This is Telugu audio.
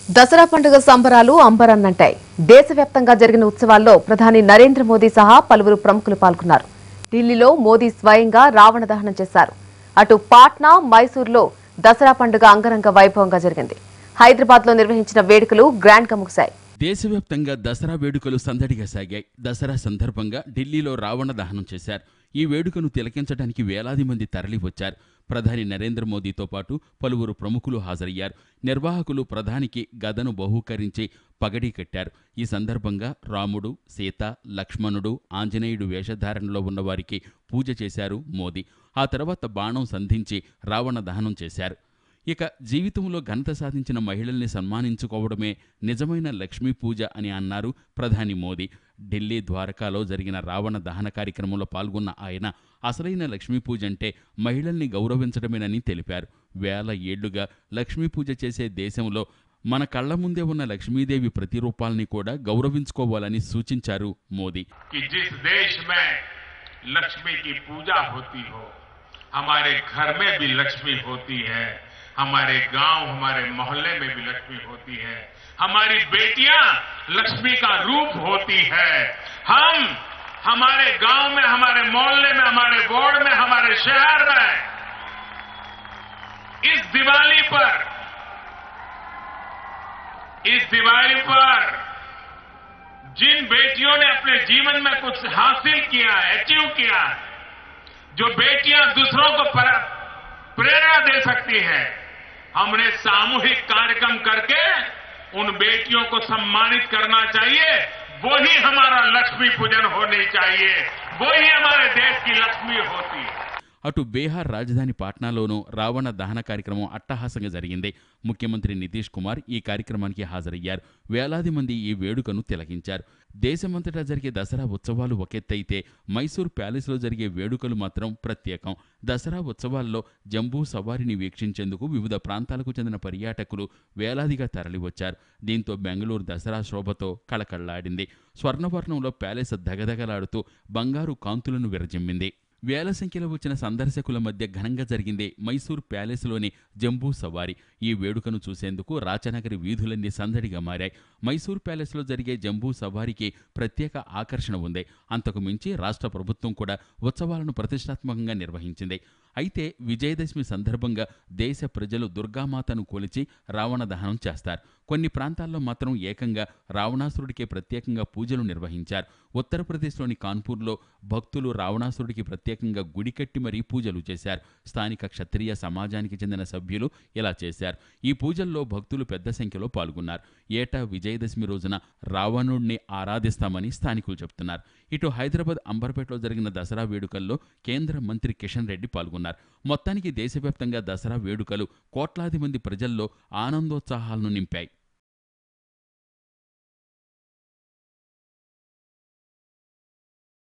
దసరా పండుగ సంబరాలు అంబరన్నంటాయి దేశవ్యాప్తంగా జరిగిన ఉత్సవాల్లో ప్రధాని నరేంద్ర మోదీ సహా పలువురు ప్రముఖులు పాల్గొన్నారు ఢిల్లీలో మోదీ స్వయంగా రావణ దహనం చేశారు అటు పాట్నా మైసూర్లో దసరా పండుగ అంగరంగ వైభవంగా జరిగింది హైదరాబాద్ లో నిర్వహించిన వేడుకలు గ్రాండ్ గా ముగిశాయి దేశవ్యాప్తంగా దసరా వేడుకలు సందడిగా సాగాయి దసరా సందర్భంగా ఢిల్లీలో రావణ దహనం చేశారు ఈ వేడుకను తిలకించడానికి వేలాది మంది తరలివచ్చారు ప్రధాని నరేంద్ర మోదీతో పాటు పలువురు ప్రముఖులు హాజరయ్యారు నిర్వాహకులు ప్రధానికి గదను బహూకరించి పగడీ కట్టారు ఈ సందర్భంగా రాముడు సీత లక్ష్మణుడు ఆంజనేయుడు వేషధారణలో ఉన్నవారికి పూజ చేశారు మోదీ ఆ తర్వాత బాణం సంధించి రావణ దహనం చేశారు ఇక జీవితంలో ఘనత సాధించిన మహిళల్ని సన్మానించుకోవడమే నిజమైన లక్ష్మీ పూజ అని అన్నారు ప్రధాని మోదీ ఢిల్లీ ద్వారకాలో జరిగిన రావణ దహన కార్యక్రమంలో పాల్గొన్న ఆయన అసలైన లక్ష్మీ పూజ అంటే మహిళల్ని గౌరవించడమేనని తెలిపారు వేల ఏళ్లుగా లక్ష్మీ పూజ చేసే దేశంలో మన కళ్ల ముందే ఉన్న లక్ష్మీదేవి ప్రతిరూపాల్ని కూడా గౌరవించుకోవాలని సూచించారు మోదీ कि जिस देश में लक्ष्मी की पूजा होती हो हमारे घर में भी लक्ष्मी होती है हमारे गांव हमारे मोहल्ले में भी लक्ष्मी होती है हमारी बेटियां लक्ष्मी का रूप होती है हम हमारे गांव में हमारे मोहल्ले में हमारे वार्ड में हमारे शहर में इस दिवाली पर इस दिवाली पर जिन बेटियों ने अपने जीवन में कुछ हासिल किया है अचीव किया है जो बेटियां दूसरों को पर- प्रेरणा दे सकती हैं हमने सामूहिक कार्यक्रम करके उन बेटियों को सम्मानित करना चाहिए वही हमारा लक्ष्मी पूजन होनी चाहिए वही हमारे देश की लक्ष्मी होती है అటు బీహార్ రాజధాని పాట్నాలోనూ రావణ దహన కార్యక్రమం అట్టహాసంగా జరిగింది ముఖ్యమంత్రి నితీష్ కుమార్ ఈ కార్యక్రమానికి హాజరయ్యారు వేలాది మంది ఈ వేడుకను తిలకించారు దేశమంతటా జరిగే దసరా ఉత్సవాలు ఒకెత్తైతే మైసూర్ ప్యాలెస్లో జరిగే వేడుకలు మాత్రం ప్రత్యేకం దసరా ఉత్సవాల్లో జంబూ సవారిని వీక్షించేందుకు వివిధ ప్రాంతాలకు చెందిన పర్యాటకులు వేలాదిగా తరలివచ్చారు దీంతో బెంగళూరు దసరా శోభతో కళకళ్లాడింది స్వర్ణవర్ణంలో ప్యాలెస్ దగదగలాడుతూ బంగారు కాంతులను విరజిమ్మింది వేల సంఖ్యలో వచ్చిన సందర్శకుల మధ్య ఘనంగా జరిగింది మైసూర్ ప్యాలెస్లోని జంబూ సవారీ ఈ వేడుకను చూసేందుకు రాచనగరి వీధులన్నీ సందడిగా మారాయి మైసూర్ ప్యాలెస్లో జరిగే జంబూ సవారీకి ప్రత్యేక ఆకర్షణ ఉంది అంతకు మించి రాష్ట్ర ప్రభుత్వం కూడా ఉత్సవాలను ప్రతిష్టాత్మకంగా నిర్వహించింది అయితే విజయదశమి సందర్భంగా దేశ ప్రజలు దుర్గామాతను కొలిచి రావణ దహనం చేస్తారు కొన్ని ప్రాంతాల్లో మాత్రం ఏకంగా రావణాసురుడికే ప్రత్యేకంగా పూజలు నిర్వహించారు ఉత్తరప్రదేశ్లోని కాన్పూర్లో భక్తులు రావణాసురుడికి ప్రత్యేకంగా గుడి కట్టి మరీ పూజలు చేశారు స్థానిక క్షత్రియ సమాజానికి చెందిన సభ్యులు ఇలా చేశారు ఈ పూజల్లో భక్తులు పెద్ద సంఖ్యలో పాల్గొన్నారు ఏటా విజయదశమి రోజున రావణుడిని ఆరాధిస్తామని స్థానికులు చెబుతున్నారు ఇటు హైదరాబాద్ అంబర్పేటలో జరిగిన దసరా వేడుకల్లో కేంద్ర మంత్రి కిషన్ రెడ్డి పాల్గొన్నారు మొత్తానికి దేశవ్యాప్తంగా దసరా వేడుకలు కోట్లాది మంది ప్రజల్లో ఆనందోత్సాహాలను నింపాయి